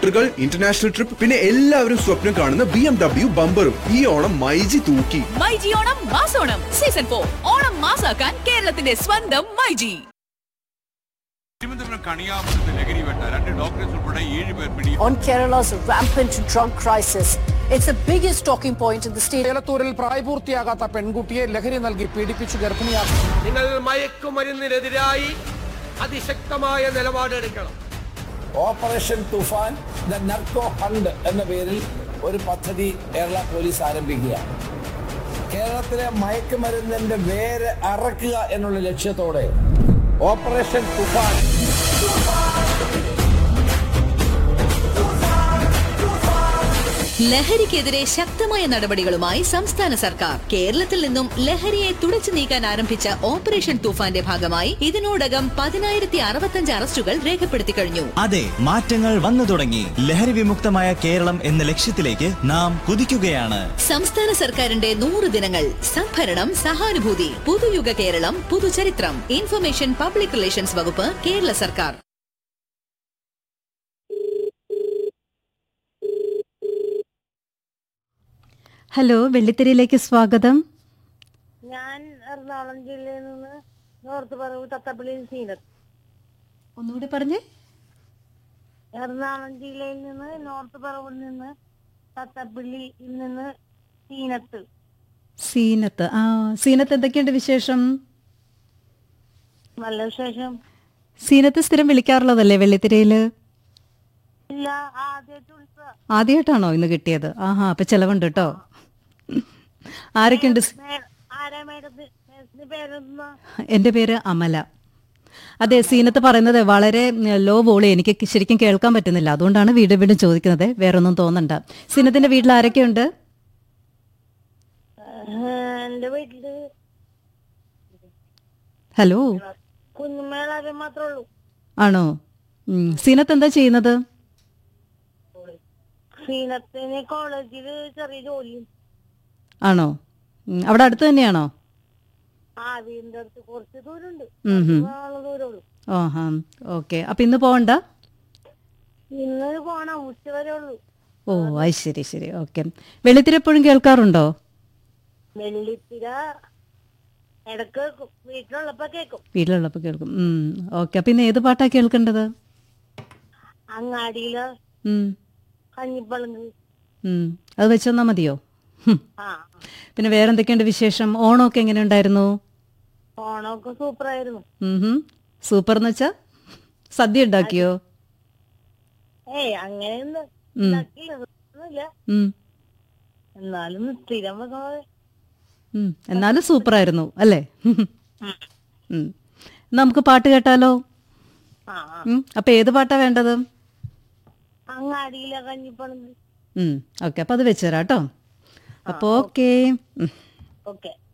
യാത്രകൾ international trip പിന്നെ എല്ലാവരും സ്വപ്നം കാണുന്ന ബി എം ഡബ്ല്യു ബമ്പറും ഈ ഓണം മൈജി തൂക്കി മൈജി ഓണം മാസോണം സീസൺ ഫോർ ഓണം മാസാക്കാൻ കേരളത്തിന്റെ സ്വന്തം മൈജി തിരുവനന്തപുരം കണിയാപുരത്ത് ലഹരി വേട്ട രണ്ട് ഡോക്ടേഴ്സ് ഉൾപ്പെടെ ഏഴ് പേർ പിടി on Kerala's rampant drug crisis. It's the biggest talking point in the state. ഏലത്തൂരിൽ പ്രായപൂർത്തിയാകാത്ത പെൺകുട്ടിയെ ലഹരി നൽകി പീഡിപ്പിച്ചു ഗർഭിണിയാക്കി നിങ്ങൾ മയക്കുമരുന്നിനെതിരായി അതിശക്തമായ നിലപാടെടുക്കണം operation Toofan the narco hunt എന്ന പേരിൽ ഒരു പദ്ധതി കേരള പോലീസ് ആരംഭിക്കുക കേരളത്തിലെ മയക്കുമരുന്നിന്റെ വേര് അറക്കുക എന്നുള്ള ലക്ഷ്യത്തോടെ ഓപ്പറേഷൻ തുഫാൻ ലഹരിക്കെതിരെ ശക്തമായ നടപടികളുമായി സംസ്ഥാന സർക്കാർ കേരളത്തിൽ നിന്നും ലഹരിയെ തുടച്ചു നീക്കാൻ ആരംഭിച്ച ഓപ്പറേഷൻ തൂഫാന്റെ ഭാഗമായി ഇതിനോടകം പതിനായിരത്തി അറുപത്തഞ്ച് അറസ്റ്റുകൾ രേഖപ്പെടുത്തി കഴിഞ്ഞു അതെ മാറ്റങ്ങൾ വന്നു തുടങ്ങി ലഹരി വിമുക്തമായ കേരളം എന്ന ലക്ഷ്യത്തിലേക്ക് നാം കുതിക്കുകയാണ് സംസ്ഥാന സർക്കാരിന്റെ നൂറ് ദിനങ്ങൾ സംഭരണം സഹാനുഭൂതി പുതുയുഗ കേരളം പുതുചരിത്രം ഇൻഫർമേഷൻ പബ്ലിക് റിലേഷൻസ് വകുപ്പ് കേരള സർക്കാർ ഹലോ വെള്ളിത്തിരിയിലേക്ക് സ്വാഗതം ഞാൻ എറണാകുളം ജില്ലയിൽ നിന്ന് നോർത്ത് പറവൂർ തത്തപ്പള്ളിയിൽ സീനത്ത് ഒന്നുകൂടി പറഞ്ഞേ എറണാകുളം ജില്ലയിൽ നിന്ന് നോർത്ത് പറവൂരിൽ നിന്ന് തത്തപ്പള്ളിയിൽ നിന്ന് സീനത്ത് സീനത്ത് ആ സീനത്ത് എന്തൊക്കെയുണ്ട് വിശേഷം നല്ല വിശേഷം സീനത്ത് സ്ഥിരം വിളിക്കാറുള്ളതല്ലേ വെള്ളിത്തിരയില് ഇല്ല ആദ്യമായിട്ട് വിളിച്ച ആദ്യമായിട്ടാണോ ഇന്ന് കിട്ടിയത് ആഹാ അപ്പൊ ചെലവുണ്ട് കേട്ടോ ആരൊക്കെയുണ്ട് സ്- ആരാ മേഡത്തിന് മേഡത്തിന്റെ പേരെന്താ എൻ്റെ പേര് അമല അതെ സീനത്ത് പറയുന്നത് വളരെ ലോ വോളി എനിക്ക് ശരിക്കും കേൾക്കാൻ പറ്റുന്നില്ല അതുകൊണ്ടാണ് വീണ്ടും വീണ്ടും ചോദിക്കുന്നത് വേറൊന്നും തോന്നണ്ട സീനത്തിന്റെ വീട്ടിൽ ആരൊക്കെയുണ്ട് ഏഹ്, എന്റെ വീട്ടില് ഹലോ കുഞ്ഞുമേളാരെ മാത്രമേ ഉള്ളൂ ആണോ ഉം. സീനത്ത് എന്താ ചെയ്യുന്നത് സീനത്തിന് കോളേജില് ചെറിയ ജോലി ആണോ ഉം. അവിടെ അടുത്ത് തന്നെയാണോ ആ വീടിന്റെ അടുത്ത് കുറച്ച് ദൂരമുണ്ട് ഉം ഹും. ആള് ദൂരമുള്ളൂ ഓ ഹാ ഓക്കെ അപ്പൊ ഇന്ന് പോകണ്ട ഇന്ന് പോണം ഉച്ച വരെ ഉള്ളൂ ഓ അത് ശരി ശരി ഓക്കെ വെളുത്തിരി എപ്പോഴും കേൾക്കാറുണ്ടോ വെള്ളിത്തിര ഇടക്ക് കേൾക്കും വീട്ടിലുള്ളപ്പോ കേൾക്കും വീട്ടിലുള്ളപ്പോൾ കേൾക്കും ഓക്കെ അപ്പൊ ഇന്ന് ഏത് പാട്ടാ കേൾക്കേണ്ടത് അങ്ങാടിയില് ഉം, കഞ്ഞിപ്പളങ്ക് ഉം. അത് വെച്ചെന്നാ മതിയോ ഹും. ആ പിന്നെ വേറെ എന്തൊക്കെയുണ്ട് വിശേഷം ഓണമൊക്കെ എങ്ങനെ ഉണ്ടായിരുന്നു ഓണമൊക്കെ സൂപ്പറായിരുന്നു സൂപ്പർ എന്ന് വെച്ചാ സദ്യ ഉണ്ടാക്കിയോ ഏയ് അങ്ങനെയൊന്നും ഉം. ഉണ്ടാക്കിയില്ല ഒന്നുമില്ല ഉം, എന്നാലും സ്ഥിരം വെക്കണത് ഉം. എന്നാലും സൂപ്പറായിരുന്നു അല്ലേ ഉം. നമുക്ക് പാട്ട് കേട്ടാലോ ആ ആ. ഉം. അപ്പൊ ഏത് പാട്ടാ വേണ്ടത് അങ്ങാടിയിലെ കഞ്ഞിപ്പളങ്ക് ഓക്കെ അപ്പൊ അത് വെച്ചുതരാം കേട്ടോ അപ്പൊ ഓക്കെ ഓക്കെ